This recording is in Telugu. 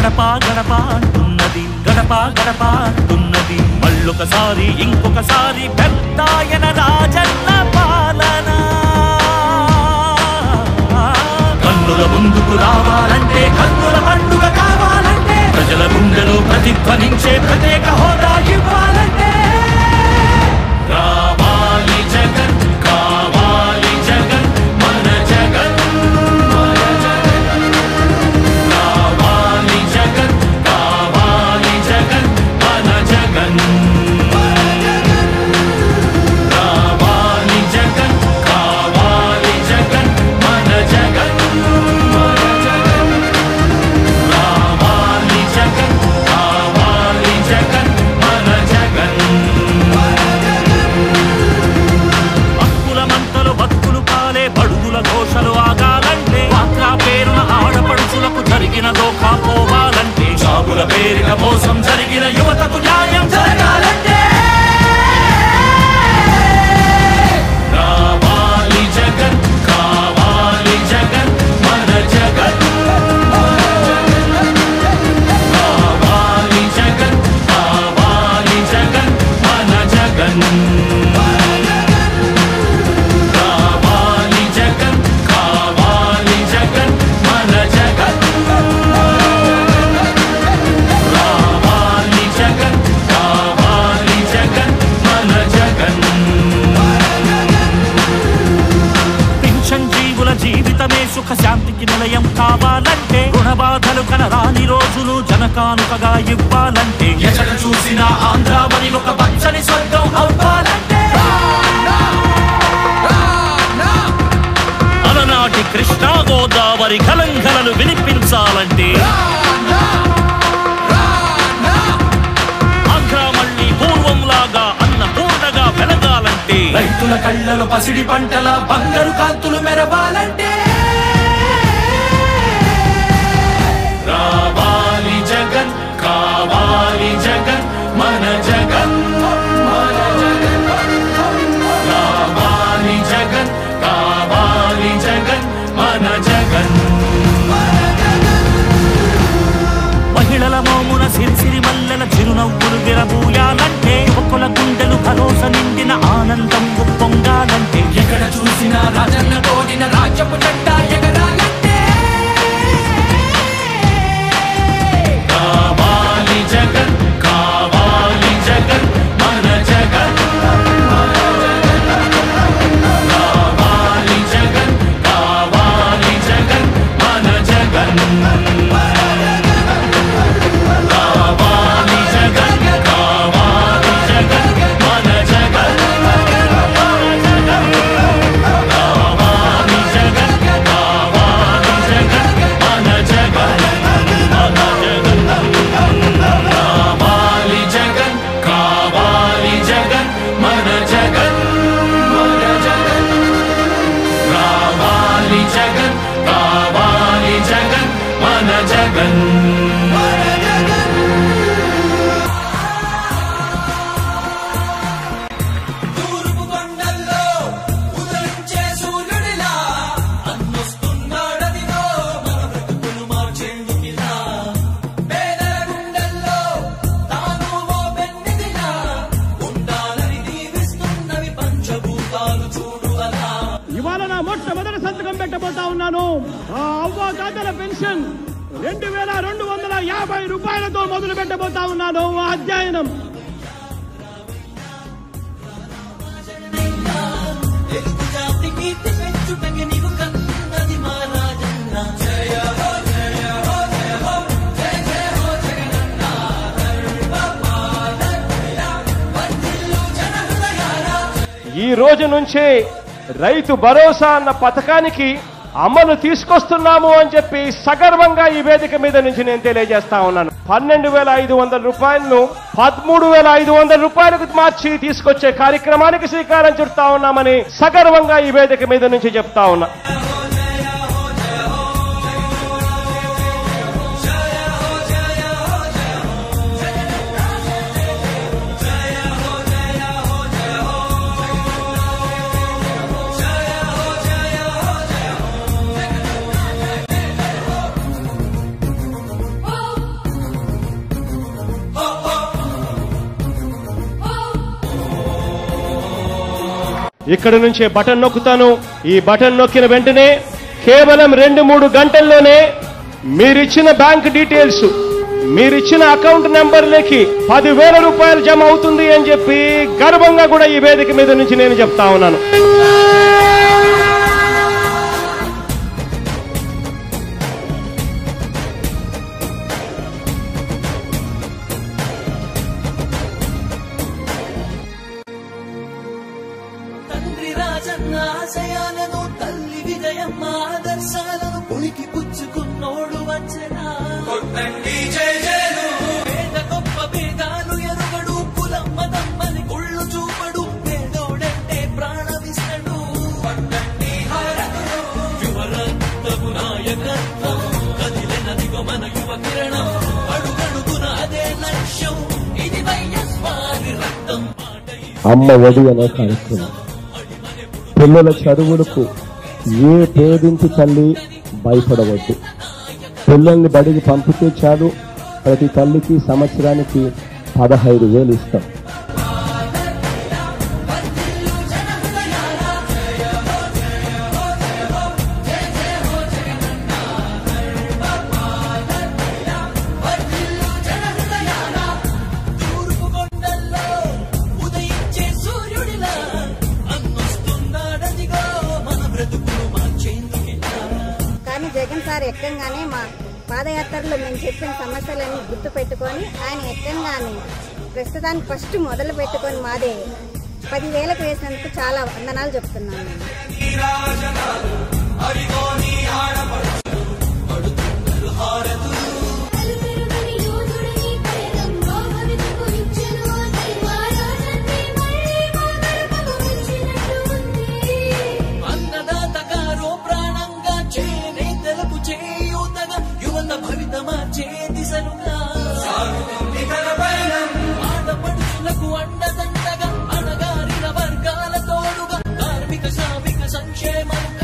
గడప గడప అంటున్నది గడప గడప అంటున్నది మళ్ళొకసారి ఇంకొకసారి పెద్దాయన రాజన్న పాలన కన్నుల ముందుకు రావాలంటే కన్నుల పండుగ కావాలంటే ప్రజల గుండెలో ప్రతిధ్వనించే ప్రత్యేక హోదా ఇవ్వాలంటే రావాలి జగన్ కావాలి జగన్ మన జగన్ మన జగన్ కావాలి జగన్ కావాలి జగన్ మన జగన్ కావాలి జగన్ కావాలి జగన్ మన జగన్ మన జగన్ కావాలి జగన్ కావాలి జగన్ మన జగన్ భక్తుల మంటలు భక్తులు పాలే బడుగుల ఘోషలు ఆగాలంటే వాక్రా పేరున ఆడపడుచులకు జరిగిన దోఖా పోవాలంటే జాబుల పేరిట మోసం జరిగిన యువతకు న్యాయం జరగాలంటే రావాలి జగన్ కావాలి జగన్ మన జగన్ కావాలి జగన్ కావాలి జగన్ మన జగన్ కావాలి జగన్ కావాలి జగన్ మన జగన్ కావాలి జగన్ కావాలి జగన్ మన జగన్ పింఛన్ జీవుల జీవితమే సుఖ శాంతికి నిలయం కావాలంటే రుణ బాధలు కనరాని రోజులు జనకానుకగా ఇవ్వాలంటే ఎక్కడ చూసినా ఆంధ్రావని ఒక పచ్చని స్వర్గం అవ్వాలంటే అలనాటి కృష్ణా గోదావరి కలంకలను వినిపించాలంటే ఆంధ్ర మళ్ళీ పూర్వంలాగా అన్నపూర్ణగా వెలగాలంటే రైతుల కళ్ళలో పసిడి పంటల బంగారు కాంతులు మెరవాలంటే రావాలి జగన్ కావాలి జగన్ మన జగన్ మన జగన్ రావాలి జగన్ కావాలి జగన్ మన జగన్ మహిళల మోమున సిరిసిరి మల్లెల చిరునవ్వులు విరబూయాలంటే యువకుల గుండెలు భరోసా నిండిన ఆనందం ఉప్పొంగాలంటే ఎక్కడ చూసినా రాజన్న తోడిన రాజ్యపు జెండా ఎగరాలంటే కావాలి జగన్ కావాలి జగన్ మన జగన్ కావాలి జగన్ కావాలి జగన్ మన జగన్ కావాలి జగన్ కావాలి జగన్ మన జగన్ కావాలి జగన్ కావాలి జగన్ మన జగన్ మన జగన్ కావాలి జగన్ కావాలి జగన్ మన జగన్ మన జగన్ కావాలి జగన్ కావాలి జగన్ మన జగన్ తూర్పు కొండల్లో ఉదయించే సూర్యుడిలా అన్నొస్తున్నాడదిగో మన బ్రతుకులు మార్చేందుకిలా పేదల గుండెల్లో తాను ఓ పెన్నిదిలా ఉండాలని దీవిస్తున్నవి పంచభూతాలు చూడు అలా ఇవాళ నా మొట్టమొదటి సంతకం పెట్టబోతా ఉన్నాను ఆ అవ్వ తాతల పెన్షన్ రెండు వేల రెండు వందల యాభై రూపాయలతో మొదలు పెట్టబోతా ఉన్నాను ఆ అధ్యయనం తెలుగు జాతి కీర్తి పెంచుటకి నీవు కన్నది మా రాజన్న జయ హో జయ హో జయ హో జయ జయ హో జగనన్న సర్వపాలకుల వర్ధిల్లు జన హృదయాల ఈ రోజు నుంచే రైతు భరోసా అన్న పథకానికి అమలు తీసుకొస్తున్నాము అని చెప్పి సగర్వంగా ఈ వేదిక మీద నుంచి నేను తెలియజేస్తా ఉన్నాను పన్నెండు వేల ఐదు వందల రూపాయలను పదమూడు వేల ఐదు వందల రూపాయలకు మార్చి తీసుకొచ్చే కార్యక్రమానికి శ్రీకారం చుడతా ఉన్నామని సగర్వంగా ఈ వేదిక మీద నుంచి చెప్తా ఉన్నా ఇక్కడ నుంచే బటన్ నొక్కుతాను ఈ బటన్ నొక్కిన వెంటనే కేవలం రెండు మూడు గంటల్లోనే మీరిచ్చిన బ్యాంక్ డీటెయిల్స్ మీరిచ్చిన అకౌంట్ నెంబర్లకి పదివేల రూపాయలు జమ అవుతుంది అని చెప్పి గర్వంగా కూడా ఈ వేదిక మీద నుంచి నేను చెప్తా ఉన్నాను తండ్రి రాజన్న ఆశయాలను తల్లి విజయమ్మ ఆదర్శాలను పులికి పుచ్చుకున్నోడు వచ్చనా పేద గొప్ప భేదాలు ఎరుగడు కులమ్మ దమ్మని కుళ్ళు చూపడు పేదోడంటే ప్రాణమిస్తడు యువరక్తము నాయకత్వం కదిలినదిగో మన యువ కిరణం అడుగడుగున అదే లక్ష్యం ఇది వైఎస్వారి రక్తం పాటై అమ్మ ఒడి అనే కార్యక్రమం పిల్లల చదువులకు ఏ పేదింటి తల్లి భయపడవద్దు పిల్లల్ని బడికి పంపితే చాలు ప్రతి తల్లికి సంవత్సరానికి పదహైదు వేలు ఇస్తాం తూర్పు కొండల్లో ఉదయించే సూర్యుడిలా అన్నొస్తున్నాడదిగో మన బ్రతుకులు మార్చేందుకిలా కానీ జగన్ సార్ ఎక్కంగానే మా పాదయాత్రలో మేము చెప్పిన సమస్యలన్నీ గుర్తు పెట్టుకొని ఆయన ఎక్కంగానే ప్రస్తుతానికి ఫస్ట్ మొదలు పెట్టుకొని మాదే పదివేలకు వేసినందుకు చాలా వందనాలు చెప్తున్నాను నేను అలుపెరుగని యోధుడని పేదమ్మ భవితకు ఇచ్చెను దైవారాధన్నే మళ్ళీ మా గడపకు వచ్చినట్టు ఉంది అన్నదాత గారో ప్రాణంగా చేనేతలకు చేయూతగా యువత భవిత మార్చే దిశలుగా ఆడపడుచులకు అండదండగా అణగారిన వర్గాల తోడుగా కార్మిక శ్రామిక సంక్షేమంగా